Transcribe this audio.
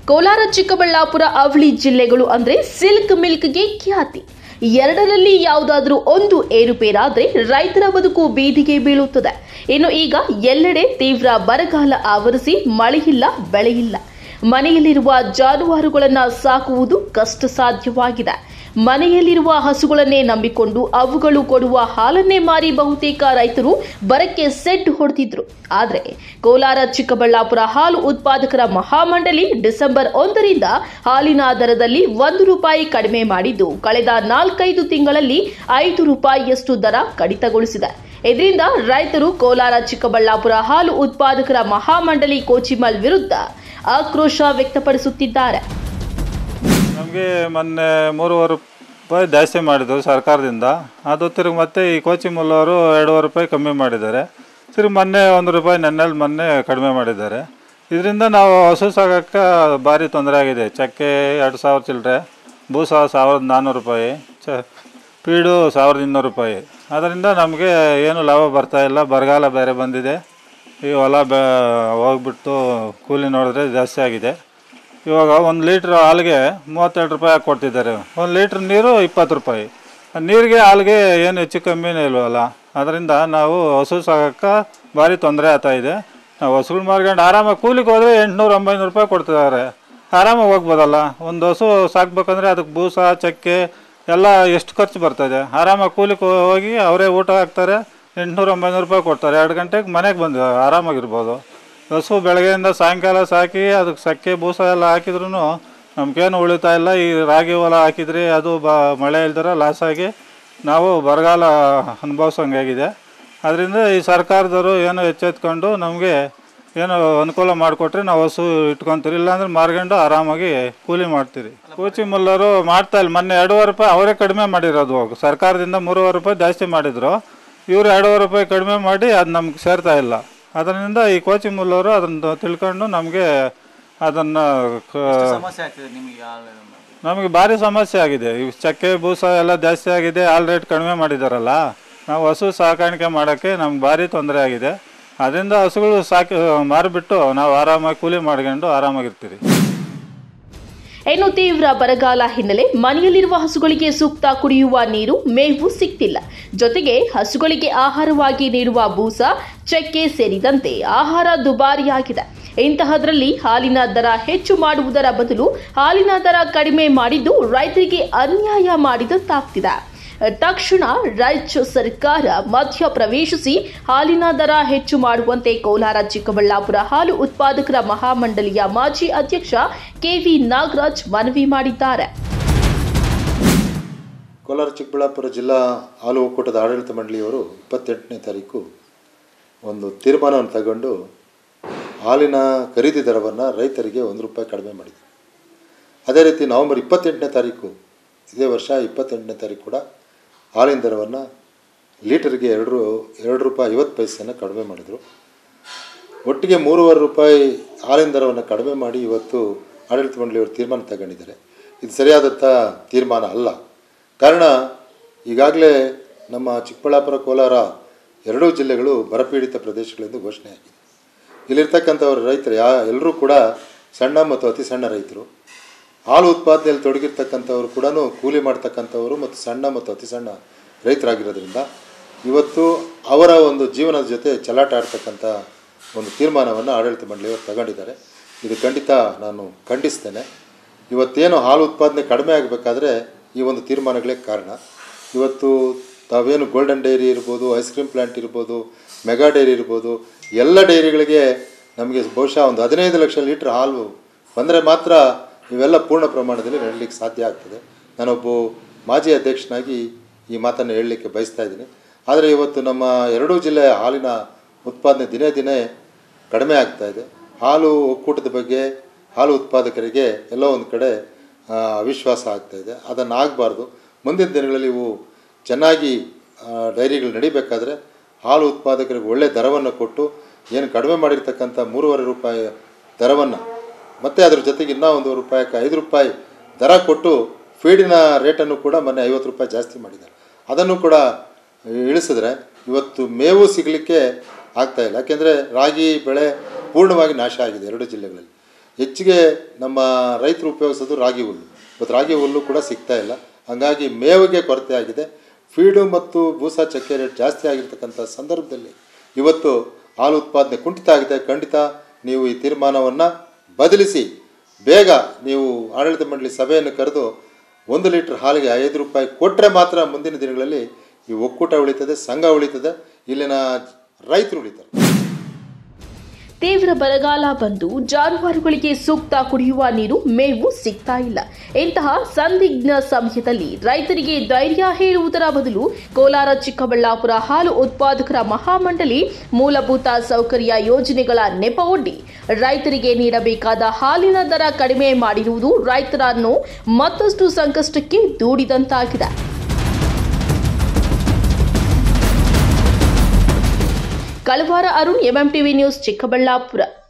ಕೋಲಾರ ಚಿಕ್ಕಬಳ್ಳಾಪುರ ಅವಳಿ ಜಿಲ್ಲೆಗಳು ಅಂದ್ರೆ ಸಿಲ್ಕ್ ಮಿಲ್ಕ್ಗೆ ಖ್ಯಾತಿ ಎರಡರಲ್ಲಿ ಯಾವುದಾದ್ರೂ ಒಂದು ಏರುಪೇರಾದ್ರೆ ರೈತರ ಬದುಕು ಬೀದಿಗೆ ಬೀಳುತ್ತದೆ ಇನ್ನು ಈಗ ಎಲ್ಲೆಡೆ ತೀವ್ರ ಬರಗಾಲ ಆವರಿಸಿ ಮಳೆಯಿಲ್ಲ ಬೆಳೆಯಿಲ್ಲ ಮನೆಯಲ್ಲಿರುವ ಜಾನುವಾರುಗಳನ್ನ ಸಾಕುವುದು ಕಷ್ಟ ಸಾಧ್ಯವಾಗಿದೆ ಮನೆಯಲ್ಲಿರುವ ಹಸುಗಳನ್ನೇ ನಂಬಿಕೊಂಡು ಅವುಗಳು ಕೊಡುವ ಹಾಲನ್ನೇ ಮಾರಿ ಬಹುತೇಕ ರೈತರು ಬರಕ್ಕೆ ಸೆಡ್ ಹೊಡೆದಿದ್ರು ಆದರೆ ಕೋಲಾರ ಚಿಕ್ಕಬಳ್ಳಾಪುರ ಹಾಲು ಉತ್ಪಾದಕರ ಮಹಾಮಂಡಳಿ ಡಿಸೆಂಬರ್ ಒಂದರಿಂದ ಹಾಲಿನ ದರದಲ್ಲಿ ಒಂದು ರೂಪಾಯಿ ಕಡಿಮೆ ಮಾಡಿದ್ದು ಕಳೆದ ನಾಲ್ಕೈದು ತಿಂಗಳಲ್ಲಿ ಐದು ರೂಪಾಯಿಯಷ್ಟು ದರ ಕಡಿತಗೊಳಿಸಿದೆ ಇದರಿಂದ ರೈತರು ಕೋಲಾರ ಚಿಕ್ಕಬಳ್ಳಾಪುರ ಹಾಲು ಉತ್ಪಾದಕರ ಮಹಾಮಂಡಳಿ ಕೋಚಿಮಲ್ ವಿರುದ್ಧ ಆಕ್ರೋಶ ವ್ಯಕ್ತಪಡಿಸುತ್ತಿದ್ದಾರೆ ನಮಗೆ ಮೊನ್ನೆ ಮೂರುವರೆ ರೂಪಾಯಿ ಜಾಸ್ತಿ ಮಾಡಿದ್ರು ಸರ್ಕಾರದಿಂದ ಅದು ತಿರುಗಿ ಮತ್ತೆ ಈ ಕೋಚಿಂಗ್ ಮುಲ್ಲವರು ಎರಡೂವರೆ ರೂಪಾಯಿ ಕಮ್ಮಿ ಮಾಡಿದ್ದಾರೆ ತಿರುಗಿ ಮೊನ್ನೆ ಒಂದು ರೂಪಾಯಿ ನೆನ್ನೆಲ್ಲಿ ಮೊನ್ನೆ ಕಡಿಮೆ ಮಾಡಿದ್ದಾರೆ ಇದರಿಂದ ನಾವು ಹಸು ಸಾಗೋಕ್ಕೆ ಭಾರಿ ತೊಂದರೆ ಆಗಿದೆ ಚಕ್ಕೆ ಎರಡು ಸಾವಿರ ಚಿಲ್ಲರೆ ಬೂಸ ಸಾವಿರದ ನಾನ್ನೂರು ರೂಪಾಯಿ ಚ ಪೀಡು ಸಾವಿರದ ಇನ್ನೂರು ರೂಪಾಯಿ ಅದರಿಂದ ನಮಗೆ ಏನು ಲಾಭ ಬರ್ತಾ ಇಲ್ಲ ಬರಗಾಲ ಬೇರೆ ಬಂದಿದೆ ಈ ಹೊಲ ಬೆ ಹೋಗ್ಬಿಟ್ಟು ಕೂಲಿ ನೋಡಿದ್ರೆ ಜಾಸ್ತಿ ಆಗಿದೆ ಇವಾಗ ಒಂದು ಲೀಟ್ರ್ ಹಾಲಿಗೆ ಮೂವತ್ತೆರಡು ರೂಪಾಯಿ ಹಾಕಿ ಕೊಡ್ತಿದ್ದಾರೆ ಒಂದು ಲೀಟ್ರ್ ನೀರು ಇಪ್ಪತ್ತು ರೂಪಾಯಿ ನೀರಿಗೆ ಹಾಲಿಗೆ ಏನು ಹೆಚ್ಚು ಕಮ್ಮಿನೇ ಇಲ್ವಲ್ಲ ಅದರಿಂದ ನಾವು ಹಸು ಸಾಕಕ್ಕೆ ಭಾರಿ ತೊಂದರೆ ಆಗ್ತಾ ಇದೆ ನಾವು ಹಸುಗಳು ಮಾರ್ಕೊಂಡು ಆರಾಮಾಗಿ ಕೂಲಿಗೆ ಹೋದರೆ ಎಂಟುನೂರು ಒಂಬೈನೂರು ರೂಪಾಯಿ ಕೊಡ್ತಿದ್ದಾರೆ ಆರಾಮಾಗಿ ಹೋಗ್ಬೋದಲ್ಲ ಒಂದು ಹಸು ಸಾಕ್ಬೇಕಂದ್ರೆ ಅದಕ್ಕೆ ಬೂಸ ಚಕ್ಕೆ ಎಲ್ಲ ಎಷ್ಟು ಖರ್ಚು ಬರ್ತದೆ ಆರಾಮಾಗಿ ಕೂಲಿಗೆ ಹೋಗಿ ಅವರೇ ಊಟ ಹಾಕ್ತಾರೆ ಎಂಟುನೂರು ಒಂಬೈನೂರು ರೂಪಾಯಿ ಕೊಡ್ತಾರೆ ಎರಡು ಗಂಟೆಗೆ ಮನೆಗೆ ಬಂದು ಆರಾಮಾಗಿರ್ಬೋದು ಹಸು ಬೆಳಗ್ಗೆಯಿಂದ ಸಾಯಂಕಾಲ ಸಾಕಿ ಅದಕ್ಕೆ ಸಕ್ಕೆ ಬೂಸ ಎಲ್ಲ ಹಾಕಿದ್ರು ನಮ್ಗೇನು ಉಳಿತಾಯ ಇಲ್ಲ ಈ ರಾಗಿ ಹೊಲ ಹಾಕಿದ್ರಿ ಅದು ಬ ಮಳೆ ಇಲ್ದಿರ ಲಾಸ್ ಆಗಿ ನಾವು ಬರಗಾಲ ಅನುಭವಿಸೋಂಗಾಗಿದೆ ಅದರಿಂದ ಈ ಸರ್ಕಾರದವರು ಏನೋ ಎಚ್ಚೆತ್ಕೊಂಡು ನಮಗೆ ಏನೋ ಅನುಕೂಲ ಮಾಡಿಕೊಟ್ರೆ ನಾವು ಹಸು ಇಟ್ಕೊತೀರಿ ಇಲ್ಲಾಂದ್ರೆ ಮಾರ್ಕೊಂಡು ಆರಾಮಾಗಿ ಕೂಲಿ ಮಾಡ್ತೀರಿ ಕೋಚಿ ಮುಲ್ಲರು ಮಾಡ್ತಾ ಇಲ್ಲ ಮೊನ್ನೆ ಎರಡೂವರೆ ರೂಪಾಯಿ ಅವರೇ ಕಡಿಮೆ ಮಾಡಿರೋದು ಸರ್ಕಾರದಿಂದ ಮೂರುವರೆ ರೂಪಾಯಿ ಜಾಸ್ತಿ ಮಾಡಿದ್ರು ಇವರು ಎರಡೂವರೆ ರೂಪಾಯಿ ಕಡಿಮೆ ಮಾಡಿ ಅದು ನಮ್ಗೆ ಸೇರ್ತಾ ಇಲ್ಲ ಅದರಿಂದ ಈ ಕೋಚಿ ಮುಲ್ಲವರು ಅದನ್ನು ತಿಳ್ಕೊಂಡು ನಮಗೆ ಅದನ್ನು ಸಮಸ್ಯೆ ಆಗ್ತದೆ ನಿಮಗೆ ಹಾಲು ನಮಗೆ ಭಾರಿ ಸಮಸ್ಯೆ ಆಗಿದೆ ಈ ಚಕ್ಕೆ ಬೂಸ ಎಲ್ಲ ಜಾಸ್ತಿ ಆಗಿದೆ ಹಾಲ್ ರೇಟ್ ಕಡಿಮೆ ಮಾಡಿದಾರಲ್ಲ ನಾವು ಹಸು ಸಾಕಾಣಿಕೆ ಮಾಡೋಕ್ಕೆ ನಮ್ಗೆ ಭಾರಿ ತೊಂದರೆ ಆಗಿದೆ ಅದರಿಂದ ಹಸುಗಳು ಸಾಕಿ ಮಾರಿಬಿಟ್ಟು ನಾವು ಆರಾಮಾಗಿ ಕೂಲಿ ಮಾಡ್ಕೊಂಡು ಆರಾಮಾಗಿರ್ತೀರಿ ಇನ್ನು ತೀವ್ರ ಬರಗಾಲ ಹಿನ್ನೆಲೆ ಮನೆಯಲ್ಲಿರುವ ಹಸುಗಳಿಗೆ ಸೂಕ್ತ ಕುಡಿಯುವ ನೀರು ಮೇವು ಸಿಗ್ತಿಲ್ಲ ಜೊತೆಗೆ ಹಸುಗಳಿಗೆ ಆಹಾರವಾಗಿ ನೀಡುವ ಬೂಸ ಚಕ್ಕೆ ಸೇರಿದಂತೆ ಆಹಾರ ದುಬಾರಿಯಾಗಿದೆ ಇಂತಹದ್ರಲ್ಲಿ ಹಾಲಿನ ದರ ಹೆಚ್ಚು ಮಾಡುವುದರ ಬದಲು ಹಾಲಿನ ದರ ಕಡಿಮೆ ಮಾಡಿದ್ದು ರೈತರಿಗೆ ಅನ್ಯಾಯ ಮಾಡಿದಂತಾಗ್ತಿದೆ ತಕ್ಷಣ ರಾಜ್ಯ ಸರ್ಕಾರ ಮಧ್ಯ ಪ್ರವೇಶಿಸಿ ಹಾಲಿನ ದರ ಹೆಚ್ಚು ಮಾಡುವಂತೆ ಕೋಲಾರ ಚಿಕ್ಕಬಳ್ಳಾಪುರ ಹಾಲು ಉತ್ಪಾದಕರ ಮಹಾಮಂಡಳಿಯ ಮಾಜಿ ಅಧ್ಯಕ್ಷ ಕೆವಿ ನಾಗರಾಜ್ ಮನವಿ ಮಾಡಿದ್ದಾರೆ ಕೋಲಾರ ಚಿಕ್ಕಬಳ್ಳಾಪುರ ಜಿಲ್ಲಾ ಹಾಲು ಒಕ್ಕೂಟದ ಆಡಳಿತ ಮಂಡಳಿಯವರು ಇಪ್ಪತ್ತೆಂಟನೇ ತಾರೀಕು ಒಂದು ತೀರ್ಮಾನವನ್ನು ತಗೊಂಡು ಹಾಲಿನ ಖರೀದಿ ದರವನ್ನು ರೈತರಿಗೆ ಒಂದು ರೂಪಾಯಿ ಕಡಿಮೆ ಮಾಡಿದೆ ಅದೇ ರೀತಿ ನವೆಂಬರ್ ಇಪ್ಪತ್ತೆಂಟನೇ ತಾರೀಕು ಇದೇ ವರ್ಷ ಇಪ್ಪತ್ತೆಂಟನೇ ತಾರೀಕು ಕೂಡ ಹಾಲಿನ ದರವನ್ನು ಲೀಟರ್ಗೆ ಎರಡು ರೂ- ಎರಡು ರೂಪಾಯಿ ಐವತ್ತು ಪೈಸೆಯನ್ನು ಕಡಿಮೆ ಮಾಡಿದರು ಒಟ್ಟಿಗೆ ಮೂರುವರೆ ರೂಪಾಯಿ ಹಾಲಿನ ದರವನ್ನು ಕಡಿಮೆ ಮಾಡಿ ಇವತ್ತು ಆಡಳಿತ ಮಂಡಳಿಯವರು ತೀರ್ಮಾನ ತಗೊಂಡಿದ್ದಾರೆ ಇದು ಸರಿಯಾದಂಥ ತೀರ್ಮಾನ ಅಲ್ಲ ಕಾರಣ ಈಗಾಗಲೇ ನಮ್ಮ ಚಿಕ್ಕಬಳ್ಳಾಪುರ ಕೋಲಾರ ಎರಡೂ ಜಿಲ್ಲೆಗಳು ಬರಪೀಡಿತ ಪ್ರದೇಶಗಳೆಂದು ಘೋಷಣೆ ಆಗಿದೆ ಇಲ್ಲಿರ್ತಕ್ಕಂಥವ್ರು ರೈತರು ಯಾ ಎಲ್ಲರೂ ಕೂಡ ಸಣ್ಣ ಮತ್ತು ಅತಿ ಸಣ್ಣ ರೈತರು ಹಾಲು ಉತ್ಪಾದನೆಯಲ್ಲಿ ತೊಡಗಿರ್ತಕ್ಕಂಥವ್ರು ಕೂಡ ಕೂಲಿ ಮಾಡ್ತಕ್ಕಂಥವರು ಮತ್ತು ಸಣ್ಣ ಮತ್ತು ಅತಿ ಸಣ್ಣ ರೈತರಾಗಿರೋದ್ರಿಂದ ಇವತ್ತು ಅವರ ಒಂದು ಜೀವನದ ಜೊತೆ ಚಲಾಟ ಆಡ್ತಕ್ಕಂಥ ಒಂದು ತೀರ್ಮಾನವನ್ನು ಆಡಳಿತ ಮಂಡಳಿಯವರು ತಗೊಂಡಿದ್ದಾರೆ ಇದು ಖಂಡಿತ ನಾನು ಖಂಡಿಸ್ತೇನೆ ಇವತ್ತೇನು ಹಾಲು ಉತ್ಪಾದನೆ ಕಡಿಮೆ ಆಗಬೇಕಾದ್ರೆ ಈ ಒಂದು ತೀರ್ಮಾನಗಳೇ ಕಾರಣ ಇವತ್ತು ತಾವೇನು ಗೋಲ್ಡನ್ ಡೈರಿ ಇರ್ಬೋದು ಐಸ್ ಕ್ರೀಮ್ ಪ್ಲ್ಯಾಂಟ್ ಇರ್ಬೋದು ಮೆಗಾ ಡೈರಿ ಇರ್ಬೋದು ಎಲ್ಲ ಡೈರಿಗಳಿಗೆ ನಮಗೆ ಬಹುಶಃ ಒಂದು ಹದಿನೈದು ಲಕ್ಷ ಲೀಟ್ರ್ ಹಾಲು ಬಂದರೆ ಮಾತ್ರ ಇವೆಲ್ಲ ಪೂರ್ಣ ಪ್ರಮಾಣದಲ್ಲಿ ನಡೀಲಿಕ್ಕೆ ಸಾಧ್ಯ ಆಗ್ತದೆ ನಾನೊಬ್ಬ ಮಾಜಿ ಅಧ್ಯಕ್ಷನಾಗಿ ಈ ಮಾತನ್ನು ಹೇಳಲಿಕ್ಕೆ ಬಯಸ್ತಾ ಇದ್ದೀನಿ ಆದರೆ ಇವತ್ತು ನಮ್ಮ ಎರಡೂ ಜಿಲ್ಲೆಯ ಹಾಲಿನ ಉತ್ಪಾದನೆ ದಿನೇ ದಿನೇ ಕಡಿಮೆ ಆಗ್ತಾ ಇದೆ ಹಾಲು ಒಕ್ಕೂಟದ ಬಗ್ಗೆ ಹಾಲು ಉತ್ಪಾದಕರಿಗೆ ಎಲ್ಲೋ ಒಂದು ಕಡೆ ಆ, ಅವಿಶ್ವಾಸ ಆಗ್ತಾ ಇದೆ ಅದನ್ನು ಆಗಬಾರ್ದು ಮುಂದಿನ ದಿನಗಳಲ್ಲಿ ಇವು ಚೆನ್ನಾಗಿ ಆ, ಡೈರಿಗಳು ನಡಿಬೇಕಾದ್ರೆ ಹಾಲು ಉತ್ಪಾದಕರಿಗೆ ಒಳ್ಳೆಯ ದರವನ್ನು ಕೊಟ್ಟು ಏನು ಕಡಿಮೆ ಮಾಡಿರ್ತಕ್ಕಂಥ ಮೂರುವರೆ ರೂಪಾಯಿ ದರವನ್ನು ಮತ್ತು ಅದ್ರ ಜೊತೆಗೆ ಇನ್ನೂ ಒಂದು ರೂಪಾಯಿಗೆ ಐದು ರೂಪಾಯಿ ದರ ಕೊಟ್ಟು ಫೀಡಿನ ರೇಟನ್ನು ಕೂಡ ಮೊನ್ನೆ ಐವತ್ತು ರೂಪಾಯಿ ಜಾಸ್ತಿ ಮಾಡಿದ್ದಾರೆ ಅದನ್ನು ಕೂಡ ಇಳಿಸಿದ್ರೆ ಇವತ್ತು ಮೇವು ಸಿಗಲಿಕ್ಕೆ ಆಗ್ತಾಯಿಲ್ಲ ಯಾಕೆಂದರೆ ರಾಗಿ ಬೆಳೆ ಪೂರ್ಣವಾಗಿ ನಾಶ ಆಗಿದೆ ಎರಡು ಜಿಲ್ಲೆಗಳಲ್ಲಿ ಹೆಚ್ಚಿಗೆ ನಮ್ಮ ರೈತರು ಉಪಯೋಗಿಸೋದು ರಾಗಿ ಹುಲ್ಲು ಇವತ್ತು ರಾಗಿ ಹುಲ್ಲು ಕೂಡ ಸಿಗ್ತಾ ಇಲ್ಲ ಹಾಗಾಗಿ ಮೇವಿಗೆ ಕೊರತೆ ಆಗಿದೆ ಫೀಡು ಮತ್ತು ಬೂಸಾ ಚಕ್ಕೆ ರೇಟ್ ಜಾಸ್ತಿ ಆಗಿರ್ತಕ್ಕಂಥ ಸಂದರ್ಭದಲ್ಲಿ ಇವತ್ತು ಹಾಲು ಉತ್ಪಾದನೆ ಕುಂಠಿತ ಆಗಿದೆ ಖಂಡಿತ ನೀವು ಈ ತೀರ್ಮಾನವನ್ನು ಬದಲಿಸಿ ಬೇಗ ನೀವು ಆಡಳಿತ ಮಂಡಳಿ ಸಭೆಯನ್ನು ಕರೆದು ಒಂದು ಲೀಟ್ರ್ ಹಾಲಿಗೆ ಐದು ರೂಪಾಯಿ ಕೊಟ್ಟರೆ ಮಾತ್ರ ಮುಂದಿನ ದಿನಗಳಲ್ಲಿ ಈ ಒಕ್ಕೂಟ ಉಳಿತದೆ ಸಂಘ ಉಳಿತದೆ ಇಲ್ಲಿನ ರೈತರು ಉಳಿತಾರೆ ತೀವ್ರ ಬರಗಾಲ ಬಂದು ಜಾನುವಾರುಗಳಿಗೆ ಸೂಕ್ತ ಕುಡಿಯುವ ನೀರು ಮೇವು ಸಿಗ್ತಾ ಇಲ್ಲ ಇಂತಹ ಸಂದಿಗ್ಧ ಸಮಯದಲ್ಲಿ ರೈತರಿಗೆ ಧೈರ್ಯ ಹೇಳುವುದರ ಬದಲು ಕೋಲಾರ ಚಿಕ್ಕಬಳ್ಳಾಪುರ ಹಾಲು ಉತ್ಪಾದಕರ ಮಹಾಮಂಡಳಿ ಮೂಲಭೂತ ಸೌಕರ್ಯ ಯೋಜನೆಗಳ ನೆಪವೊಡ್ಡಿ ರೈತರಿಗೆ ನೀಡಬೇಕಾದ ಹಾಲಿನ ದರ ಕಡಿಮೆ ಮಾಡಿರುವುದು ರೈತರನ್ನು ಮತ್ತಷ್ಟು ಸಂಕಷ್ಟಕ್ಕೆ ದೂಡಿದಂತಾಗಿದೆ ಕಳವಾರ ಅರುಣ್ ಎಂಎಂಟಿವಿ ನ್ಯೂಸ್ ಚಿಕ್ಕಬಳ್ಳಾಪುರ